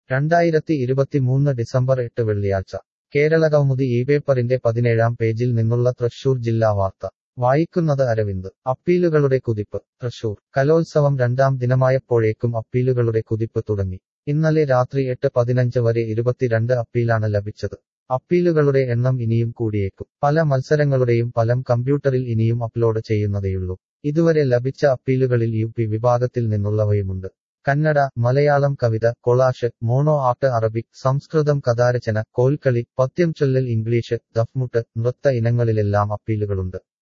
രണ്ടായിരത്തി ഇരുപത്തിമൂന്ന് ഡിസംബർ എട്ട് വെള്ളിയാഴ്ച കേരള കൗമുദി ഈ പേപ്പറിന്റെ പതിനേഴാം പേജിൽ നിന്നുള്ള തൃശൂർ ജില്ലാ വാർത്ത വായിക്കുന്നത് അരവിന്ദ് അപ്പീലുകളുടെ കുതിപ്പ് തൃശൂർ കലോത്സവം രണ്ടാം ദിനമായപ്പോഴേക്കും അപ്പീലുകളുടെ കുതിപ്പ് തുടങ്ങി ഇന്നലെ രാത്രി എട്ട് പതിനഞ്ച് വരെ ഇരുപത്തിരണ്ട് അപ്പീലാണ് ലഭിച്ചത് അപ്പീലുകളുടെ എണ്ണം ഇനിയും കൂടിയേക്കും പല മത്സരങ്ങളുടെയും ഫലം കമ്പ്യൂട്ടറിൽ ഇനിയും അപ്ലോഡ് ചെയ്യുന്നതേയുള്ളൂ ഇതുവരെ ലഭിച്ച അപ്പീലുകളിൽ യു പി വിഭാഗത്തിൽ നിന്നുള്ളവയുമുണ്ട് കന്നഡ മലയാളം കവിത കൊളാഷ് മോണോ ആർട്ട് അറബിക് സംസ്കൃതം കഥാരചന കോൽക്കളി പദ്യം ചൊല്ലൽ ഇംഗ്ലീഷ് ദഫ്മുട്ട് നൃത്ത ഇനങ്ങളിലെല്ലാം അപ്പീലുകളുണ്ട്